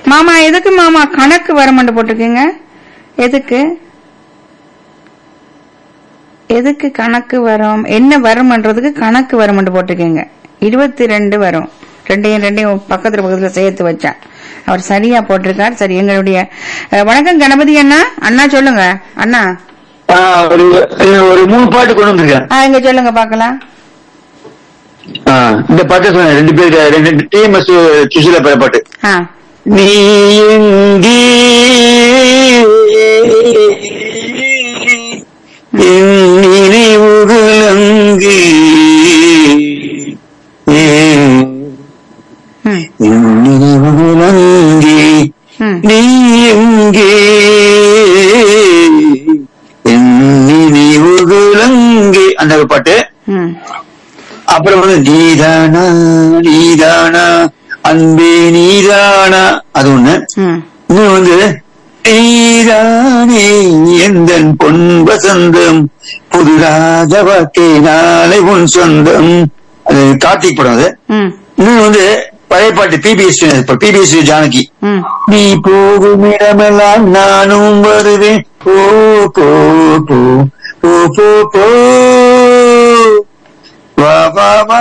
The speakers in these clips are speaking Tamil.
மாமா எதுக்கு மாமா கணக்கு வரமாட்டு போட்டிருக்கீங்க எதுக்கு எதுக்கு கணக்கு வரும் என்ன வரும்ன்றதுக்கு கணக்கு வரும்னு போட்டிருக்கீங்க இருபத்தி ரெண்டு வரும் ரெண்டையும் ரெண்டையும் பக்கத்துல பக்கத்துல சேர்த்து வச்சேன் அவர் சரியா போட்டிருக்கார் சரி எங்களுடைய அஹ், வணக்கம் கணபதி அண்ணா அண்ணா சொல்லுங்க அண்ணா ஆ, ஒரு ஒரு மூணு பாட்டு கொண்டு வந்திருக்கேன் ஆ, இங்க சொல்லுங்க பாக்கலாம் ஆ, இந்த பாட்டு சொன்னேன் ரெண்டு பேர் ரெண்டு டீம் சுசிலா பேர பாட்டு ஆ நீ எங்கே என் நினைவுகள் அங்கே ஏன் ம், என் நினைவுகள் அங்கே ம். நீ எங்கே என் நினைவுகள் அங்கே அந்த ஒரு பாட்டு ம் அப்புறம் வந்து நீதானா நீதானா அன்பே நீதானா அது ஒண்ணு ம் இன்னும் வந்து நீதானே எந்தன் பொன் வசந்தம் புது ராஜவாக்கே நாளை உன் சொந்தம் அது கார்த்திக் படம் அது ம் இன்னும் வந்து பழைய பாட்டு பிபிஎஸ் பிபிஎஸ் ஜானகி ம் நீ போகும் இடமெல்லாம் நானும் வருவேன் போ போ போ போ போ போ வா வா வா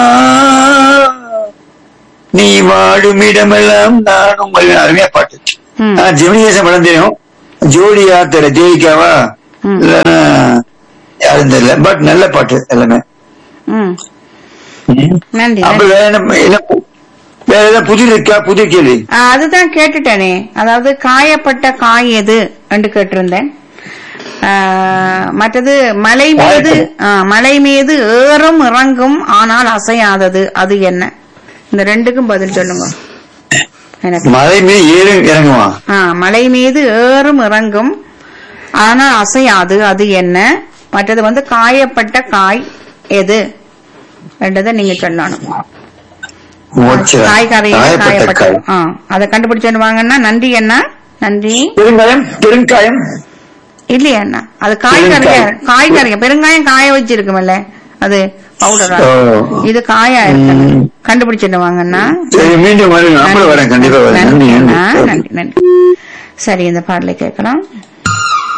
நீ வாழும் இடமெல்லாம் நானும் வருவேன் அருமையா பாட்டு ம். நான் ஜெமினிகேசன் படம் தெரியும் ஜோடியா தெரியல ஜெயிக்காவா ம். இல்லைன்னா யாரும் தெரியல பட் நல்ல பாட்டு எல்லாமே ம் நன்றி அப்புறம் வேற என்ன என்ன பு- வேற ஏதாவது புதிர் இருக்கா புதிர் கேள்வி ஆ, அதுதான் கேட்டுட்டேனே அதாவது காயப்பட்ட காய் எது என்று கேட்டிருந்தேன் ஆ, மற்றது மலை மீது ஆ, மலை மீது ஏறும் இறங்கும் ஆனால் அசையாதது அது என்ன இந்த ரெண்டுக்கும் பதில் சொல்லுங்க எனக்கு மலை மீது ஏறு இறங்குமா ஆ, மலை மீது ஏறும் இறங்கும் ஆனால் அசையாது அது என்ன மற்றது வந்து காயப்பட்ட காய் எது ரெண்டதை நீங்க சொல்லணும் மோட்சம். காய்கறியில காயப்பட்ட காயப்பட்ட காய். ஆ அதை கண்டுபிடிச்சு வாங்கன்னா நன்றி அண்ணா நன்றி பெருங்காயம் பெருங்காயம் இல்லையா அண்ணா அது காய்கறிய பெருங்காயம். காய்கறிய பெருங்காயம் காய வச்சிருக்குமல்ல அது பவுடரா ஓ. இது காயா இருக்கு ம். கண்டுபிடிச்சிட்டு வாங்கண்ணா சரி மீண்டும் வரேன் நம்மளும் வரேன் கண்டிப்பா வரேன் நன்றி நன்றி நன்றி அண்ணா. நன்றி நன்றி சரி இந்த பாடலை கேட்கலாம்